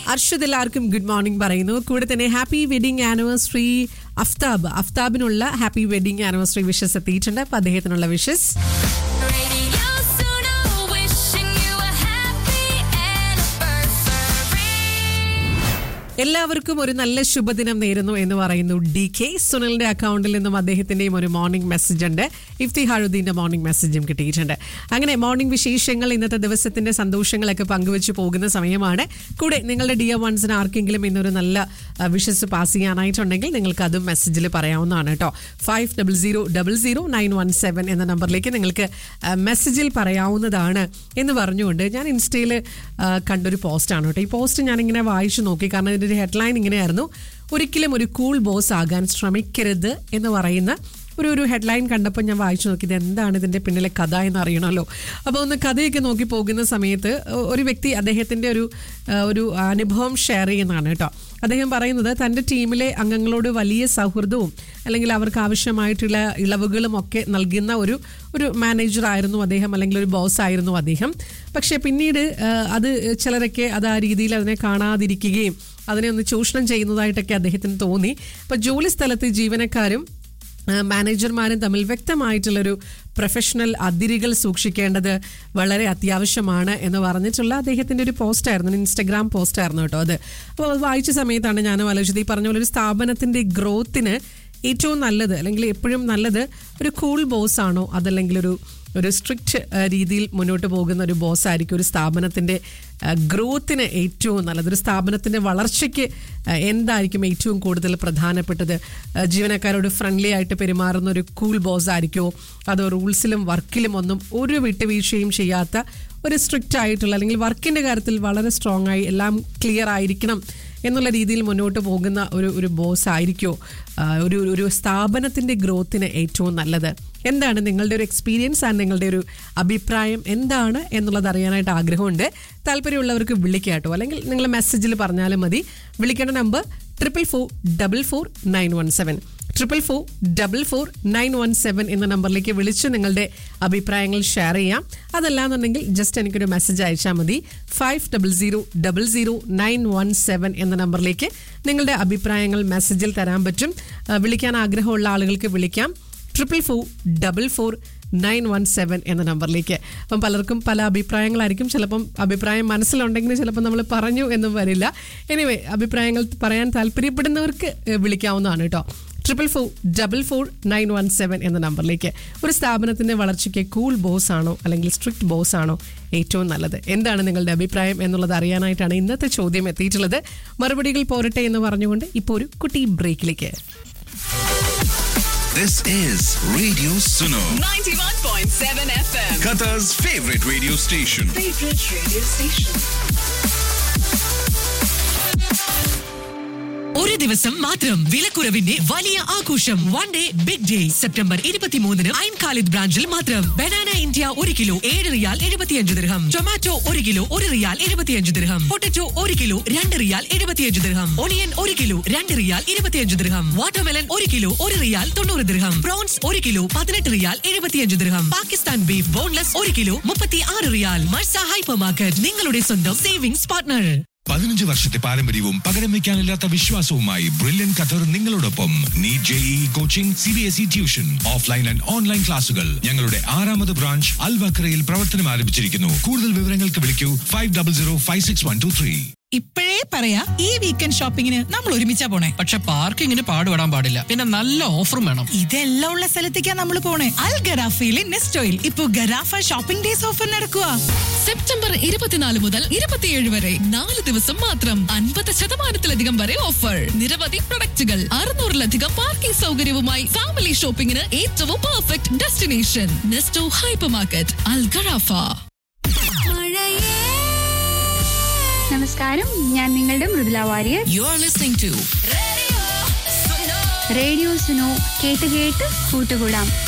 അർഷദ് എല്ലാവർക്കും good morning പറയുന്നു കൂടെ തന്നെ ഹാപ്പി വെഡിങ് ആനിവേഴ്സറി അഫ്താബ് അഫ്താബിനുള്ള ഹാപ്പി വെഡിങ് ആനിവേഴ്സറി വിഷസ് എത്തിയിട്ടുണ്ട് അപ്പൊ അദ്ദേഹത്തിനുള്ള wishes Radio Suno, wishing you a happy anniversary. എല്ലാവർക്കും ഒരു നല്ല ശുഭദിനം നേരുന്നു എന്ന് പറയുന്നു ഡി കെ സുനിലിന്റെ അക്കൗണ്ടിൽ നിന്നും അദ്ദേഹത്തിന്റെയും ഒരു മോർണിംഗ് മെസ്സേജ് ഉണ്ട് ഇഫ്തി ഹാഴുദ്ദീന്റെ മോർണിംഗ് മെസ്സേജും കിട്ടിയിട്ടുണ്ട് അങ്ങനെ മോർണിംഗ് വിശേഷങ്ങൾ ഇന്നത്തെ ദിവസത്തിന്റെ സന്തോഷങ്ങളൊക്കെ പങ്കുവെച്ച് പോകുന്ന സമയമാണ് കൂടെ നിങ്ങളുടെ ഡിയർ വൺസിന് ആർക്കെങ്കിലും ഇന്നൊരു നല്ല വിഷസ് പാസ് ചെയ്യാനായിട്ടുണ്ടെങ്കിൽ നിങ്ങൾക്ക് അതും മെസ്സേജിൽ പറയാവുന്നതാണ് കേട്ടോ five double zero double zero nine one seven എന്ന നമ്പറിലേക്ക് നിങ്ങൾക്ക് മെസ്സേജിൽ പറയാവുന്നതാണ് എന്ന് പറഞ്ഞുകൊണ്ട് ഞാൻ ഇൻസ്റ്റയിൽ കണ്ടൊരു പോസ്റ്റാണ് കേട്ടോ ഈ പോസ്റ്റ് ഞാനിങ്ങനെ വായിച്ചു നോക്കി കാരണം ഇതിൻ്റെ ഒരു ഹെഡ്ലൈൻ ഇങ്ങനെയായിരുന്നു ഒരിക്കലും ഒരു കൂൾ ബോസ് ആകാൻ ശ്രമിക്കരുത് എന്ന് പറയുന്ന ഒരു ഒരു ഹെഡ്ലൈൻ കണ്ടപ്പോൾ ഞാൻ വായിച്ചു നോക്കി ഇത് എന്താണ് ഇതിൻ്റെ പിന്നിലെ കഥ എന്ന് അറിയണമല്ലോ അപ്പോൾ ഒന്ന് കഥയൊക്കെ നോക്കി പോകുന്ന സമയത്ത് ഒരു വ്യക്തി അദ്ദേഹത്തിൻ്റെ ഒരു ആ, ഒരു അനുഭവം ഷെയർ ചെയ്യുന്നതാണ് കേട്ടോ അദ്ദേഹം പറയുന്നത് തൻ്റെ ടീമിലെ അംഗങ്ങളോട് വലിയ സൗഹൃദവും അല്ലെങ്കിൽ അവർക്ക് ആവശ്യമായിട്ടുള്ള ഇളവുകളും ഒക്കെ നൽകുന്ന ഒരു ഒരു മാനേജർ ആയിരുന്നു അദ്ദേഹം അല്ലെങ്കിൽ ഒരു ബോസ് ആയിരുന്നു അദ്ദേഹം പക്ഷേ പിന്നീട് ആ, അത് ചിലരൊക്കെ അത് ആ രീതിയിൽ അതിനെ കാണാതിരിക്കുകയും അതിനെ ഒന്ന് ചൂഷണം ചെയ്യുന്നതായിട്ടൊക്കെ അദ്ദേഹത്തിന് തോന്നി അപ്പോൾ ജോലി സ്ഥലത്ത് ജീവനക്കാരും ആ, മാനേജർമാരും തമ്മിൽ വ്യക്തമായിട്ടുള്ളൊരു പ്രൊഫഷണൽ അതിരുകൾ സൂക്ഷിക്കേണ്ടത് വളരെ അത്യാവശ്യമാണ് എന്ന് പറഞ്ഞിട്ടുള്ള അദ്ദേഹത്തിൻ്റെ ഒരു പോസ്റ്റായിരുന്നു ഒരു ഇൻസ്റ്റഗ്രാം പോസ്റ്റായിരുന്നു കേട്ടോ അത് അപ്പോൾ അത് വായിച്ച സമയത്താണ് ഞാൻ ആലോചിച്ചത് ഈ പറഞ്ഞ പോലെ ഒരു സ്ഥാപനത്തിൻ്റെ ഗ്രോത്തിന് ഏറ്റവും നല്ലത് അല്ലെങ്കിൽ എപ്പോഴും നല്ലത് ഒരു കൂൾ ബോസ് ആണോ അതല്ലെങ്കിൽ ഒരു ഒരു സ്ട്രിക്റ്റ് രീതിയിൽ മുന്നോട്ട് പോകുന്ന ഒരു ബോസ് ആയിരിക്കും ഒരു സ്ഥാപനത്തിൻ്റെ ഗ്രോത്തിന് ഏറ്റവും നല്ലത് ഒരു സ്ഥാപനത്തിൻ്റെ വളർച്ചയ്ക്ക് ആ, എന്തായിരിക്കും ഏറ്റവും കൂടുതൽ പ്രധാനപ്പെട്ടത് ആ, ജീവനക്കാരോട് ഫ്രണ്ട്ലി ആയിട്ട് പെരുമാറുന്ന ഒരു കൂൾ ബോസ് ആയിരിക്കുമോ അതോ റൂൾസിലും വർക്കിലും ഒന്നും ഒരു വിട്ടുവീഴ്ചയും ചെയ്യാത്ത ഒരു സ്ട്രിക്റ്റ് ആയിട്ടുള്ള അല്ലെങ്കിൽ വർക്കിൻ്റെ കാര്യത്തിൽ വളരെ സ്ട്രോങ് ആയി എല്ലാം ക്ലിയർ ആയിരിക്കണം എന്നുള്ള രീതിയിൽ മുന്നോട്ട് പോകുന്ന ഒരു ഒരു ബോസ് ആയിരിക്കുമോ ആ, ഒരു ഒരു സ്ഥാപനത്തിൻ്റെ ഗ്രോത്തിന് ഏറ്റവും നല്ലത് എന്താണ് നിങ്ങളുടെ ഒരു എക്സ്പീരിയൻസ് ആൻഡ് നിങ്ങളുടെ ഒരു അഭിപ്രായം എന്താണ് എന്നുള്ളത് അറിയാനായിട്ട് ആഗ്രഹമുണ്ട് താല്പര്യമുള്ളവർക്ക് വിളിക്കുക കേട്ടോ അല്ലെങ്കിൽ നിങ്ങൾ മെസ്സേജിൽ പറഞ്ഞാലും മതി വിളിക്കേണ്ട number triple four double four nine one seven triple four double four nine one seven എന്ന നമ്പറിലേക്ക് വിളിച്ച് നിങ്ങളുടെ അഭിപ്രായങ്ങൾ ഷെയർ ചെയ്യാം അതല്ലാന്നുണ്ടെങ്കിൽ ജസ്റ്റ് എനിക്കൊരു മെസ്സേജ് അയച്ചാൽ മതി five double zero double zero nine one seven എന്ന നമ്പറിലേക്ക് നിങ്ങളുടെ അഭിപ്രായങ്ങൾ മെസ്സേജിൽ തരാൻ പറ്റും ആ, വിളിക്കാൻ ആഗ്രഹമുള്ള ആളുകൾക്ക് വിളിക്കാം triple four double four nine one seven എന്ന നമ്പറിലേക്ക് അപ്പം പലർക്കും പല അഭിപ്രായങ്ങളായിരിക്കും ചിലപ്പം അഭിപ്രായം മനസ്സിലുണ്ടെങ്കിൽ ചിലപ്പോൾ നമ്മൾ പറഞ്ഞു എന്നും വരില്ല എനിവേ അഭിപ്രായങ്ങൾ പറയാൻ താല്പര്യപ്പെടുന്നവർക്ക് ഏഹ്, വിളിക്കാവുന്നതാണ് കേട്ടോ triple four double four nine one seven എന്ന നമ്പറിലേക്ക് ഒരു സ്ഥാപനത്തിന്റെ വളർച്ചയ്ക്ക് കൂൾ ബോസ് ആണോ അല്ലെങ്കിൽ സ്ട്രിക്റ്റ് ബോസ് ആണോ ഏറ്റവും നല്ലത് എന്താണ് നിങ്ങളുടെ അഭിപ്രായം എന്നുള്ളത് അറിയാനായിട്ടാണ് ഇന്നത്തെ ചോദ്യം എത്തിയിട്ടുള്ളത് മറുപടികൾ പോരട്ടെ എന്ന് പറഞ്ഞുകൊണ്ട് ഇപ്പോൾ ഒരു കുട്ടി ബ്രേക്കിലേക്ക് This is Radio Suno, 91.7 FM. Qatar's favorite radio station. Favorite radio station. ഒരു ദിവസം മാത്രം വിലക്കുറവിന്റെ വലിയ ആഘോഷം one day big day September ഇരുപത്തിമൂന്നിന് ഐൻ ഖാലിദ് ബ്രാഞ്ചിൽ മാത്രം ബനാന ഇന്ത്യ ഒരു കിലോ ഏഴ് റിയാൽ എഴുപത്തിയഞ്ച് ദിർഹം ടൊമാറ്റോ ഒരു കിലോ ഒരു റിയാൽ എഴുപത്തിയഞ്ച് ദിർഹം പൊട്ടറ്റോ ഒരു കിലോ രണ്ട് റിയാൽ എഴുപത്തിയഞ്ച് ദിർഹം ഒണിയൻ ഒരു കിലോ രണ്ട് റിയാൽ ഇരുപത്തിയഞ്ച് ദിർഹം വാട്ടർമെലൻ ഒരു കിലോ ഒരു റിയാൽ തൊണ്ണൂറ് ദിർഹം പ്രോൺസ് ഒരു കിലോ പതിനെട്ട് റിയാൽ എഴുപത്തിയഞ്ച് ദിർഹം പാകിസ്ഥാൻ ബീഫ് ബോൺലെസ് ഒരു കിലോ മുപ്പത്തി ആറ് റിയാൽ മർസ ഹൈപ്പർ മാർക്കറ്റ് നിങ്ങളുടെ സ്വന്തം സേവിംഗ്സ് പാർട്ട്ണർ പതിനഞ്ച് വർഷത്തെ പാരമ്പര്യവും പകരം വെക്കാനില്ലാത്ത വിശ്വാസവുമായി ബ്രില്യൻ ഖത്തർ നിങ്ങളോടൊപ്പം NEET JEE coaching C B S E tuition offline and online ക്ലാസുകൾ ഞങ്ങളുടെ ആറാമത് ബ്രാഞ്ച് അൽവക്രയിൽ പ്രവർത്തനം ആരംഭിച്ചിരിക്കുന്നു കൂടുതൽ വിവരങ്ങൾക്ക് വിളിക്കൂ five double zero five six one two three ഇപ്പോഴേ പറയാ ഈ വീക്കെൻഡ് ഷോപ്പിങ്ങിന് നമ്മൾ ഒരുമിച്ചാ പോണേ പക്ഷെ പാർക്കിങ്ങിന് പാടുപെടാൻ പാടില്ല പിന്നെ നല്ല ഓഫറും വേണം ഇതെല്ലാം ഉള്ള സ്ഥലത്തേക്കാ നമ്മൾ പോണേ അൽ ഗറാഫയിലെ നെസ്റ്റോയിൽ ഇപ്പൊ ഗറാഫ ഷോപ്പിംഗ് ഡേയ്സ് ഓഫർ നടക്കുക സെപ്റ്റംബർ ഇരുപത്തിനാല് മുതൽ ഇരുപത്തിയേഴ് വരെ നാല് ദിവസം മാത്രം അൻപത് ശതമാനത്തിലധികം വരെ ഓഫർ നിരവധി പ്രൊഡക്റ്റുകൾ അറുന്നൂറിലധികം പാർക്കിംഗ് സൗകര്യവുമായി ഫാമിലി ഷോപ്പിംഗിന് ഏറ്റവും perfect destination Nesto hyper market Al Gharrafa മഴയേ നമസ്കാരം ഞാൻ നിങ്ങളുടെ Mridula Warrier you are listening to Radio Suno. Radio Suno കേട്ട് കേട്ട് കൂട്ടുകൂടാം